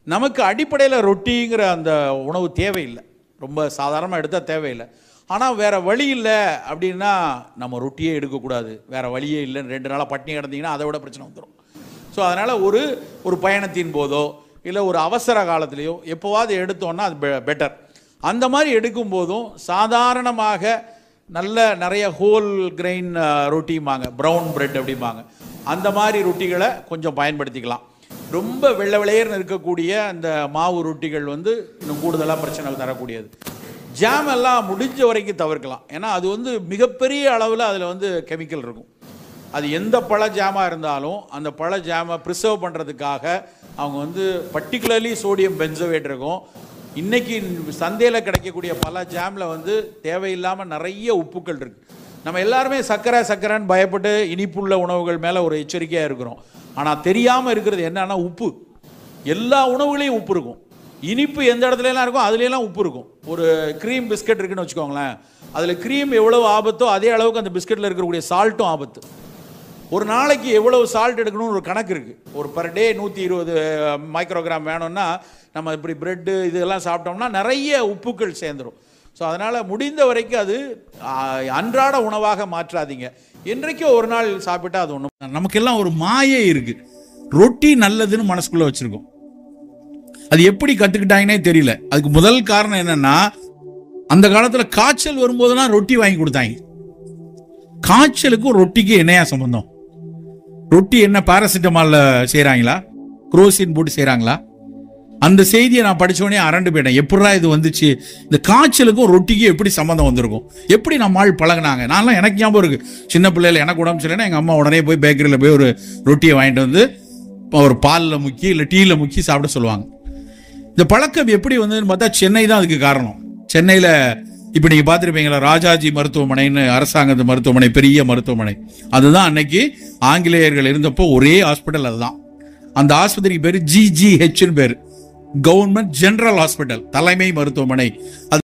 நமக்கு அடிப்படையில் ரொட்டிங்கிற அந்த உணவு தேவையில்லை ரொம்ப சாதாரணமாக எடுத்தால் தேவையில்லை ஆனால் வேறு வழி இல்லை அப்படின்னா நம்ம ரொட்டியே எடுக்கக்கூடாது வேறு வழியே இல்லைன்னு ரெண்டு நாளாக பட்டினி கிடந்தீங்கன்னா அதை விட பிரச்சனை வந்துடும் ஸோ அதனால் ஒரு ஒரு பயணத்தின் போதோ இல்லை ஒரு அவசர காலத்திலேயோ எப்போவாது எடுத்தோன்னா அது பெட்டர் அந்த மாதிரி எடுக்கும் போதும் சாதாரணமாக நல்ல நிறைய ஹோல் கிரெயின் ரொட்டிம்பாங்க ப்ரௌன் பிரெட் அப்படிம்பாங்க அந்த மாதிரி ரொட்டிகளை கொஞ்சம் பயன்படுத்திக்கலாம் ரொம்ப வெள்ளை வெளையர்னு இருக்கக்கூடிய அந்த மாவு ரொட்டிகள் வந்து இன்னும் கூடுதலாக பிரச்சனை தரக்கூடியது ஜாம் எல்லாம் முடிஞ்ச வரைக்கும் தவிர்க்கலாம் ஏன்னா அது வந்து மிகப்பெரிய அளவில் அதில் வந்து கெமிக்கல் இருக்கும் அது எந்த பழ ஜாமாக இருந்தாலும் அந்த பழ ஜாமை ப்ரிசர்வ் பண்ணுறதுக்காக அவங்க வந்து பர்டிகுலர்லி சோடியம் பென்சோவேட் இருக்கும் இன்னைக்கு சந்தையில் கிடைக்கக்கூடிய பல ஜாமில் வந்து தேவையில்லாமல் நிறைய உப்புக்கள் இருக்கு நம்ம எல்லாருமே சர்க்கரை சர்க்கரைன்னு பயப்பட்டு இனிப்புள்ள உணவுகள் மேலே ஒரு எச்சரிக்கையாக இருக்கிறோம் ஆனால் தெரியாமல் இருக்கிறது என்னன்னா உப்பு எல்லா உணவுகளையும் உப்பு இருக்கும் இனிப்பு எந்த இடத்துல எல்லாம் இருக்கும் அதுலலாம் உப்பு இருக்கும் ஒரு க்ரீம் பிஸ்கட் இருக்குன்னு வச்சுக்கோங்களேன் அதில் க்ரீம் எவ்வளவு ஆபத்தோ அதே அளவுக்கு அந்த பிஸ்கட்டில் இருக்கக்கூடிய சால்ட்டும் ஆபத்து ஒரு நாளைக்கு எவ்வளவு சால்ட் எடுக்கணும்னு ஒரு கணக்கு இருக்குது ஒரு பர் டே நூற்றி இருபது மைக்ரோகிராம் வேணும்னா நம்ம இப்படி பிரெட்டு இதெல்லாம் சாப்பிட்டோம்னா நிறைய உப்புக்கள் சேர்ந்துரும் ஸோ அதனால் முடிந்த வரைக்கும் அது ஆ, அன்றாட உணவாக மாற்றாதீங்க என்றைக்கோ ஒரு நாள் சாப்பிட்டா அது ஒன்றும் நமக்கெல்லாம் ஒரு மாயை இருக்குது ரொட்டி நல்லதுன்னு மனசுக்குள்ளே வச்சுருக்கோம் அது எப்படி கற்றுக்கிட்டாங்கன்னே தெரியல அதுக்கு முதல் காரணம் என்னன்னா அந்த காலத்தில் காய்ச்சல் வரும்போதெல்லாம் ரொட்டி வாங்கி கொடுத்தாங்க காய்ச்சலுக்கும் ரொட்டிக்கு என்னையா சம்பந்தம் ரொட்டி என்ன பாராசிட்டமால்ல செய்கிறாங்களா குரோசின் போட்டு செய்கிறாங்களா அந்த செய்தியை நான் படிச்சோடனே அரண்டு போயிட்டேன் எப்படிடா இது வந்துச்சு இந்த காய்ச்சலுக்கும் ரொட்டிக்கும் எப்படி சம்மந்தம் வந்திருக்கும் எப்படி நம்ம ஆள் பழகுனாங்க நான்லாம் எனக்கு ஞாபகம் இருக்கு சின்ன பிள்ளையில எனக்கு உடம்பு சரியில்லைன்னா எங்கள் அம்மா உடனே போய் பேக்கரியில் போய் ஒரு ரொட்டியை வாங்கிட்டு வந்து ஒரு பாலில் முக்கி இல்லை டீயில் முக்கி சாப்பிட சொல்லுவாங்க இந்த பழக்கம் எப்படி வந்ததுன்னு பார்த்தா சென்னை தான் அதுக்கு காரணம் சென்னையில் இப்போ நீங்கள் பார்த்துருப்பீங்களா ராஜாஜி மருத்துவமனைன்னு அரசாங்கத்து மருத்துவமனை பெரிய மருத்துவமனை அதுதான் அன்னைக்கு ஆங்கிலேயர்கள் இருந்தப்போ ஒரே ஹாஸ்பிட்டல் அதுதான் அந்த ஆஸ்பத்திரிக்கு பேர் ஜிஜிஹெச்னு பேர் கவர்மெண்ட் ஜெனரல் ஹாஸ்பிட்டல் தலைமை மருத்துவமனை அது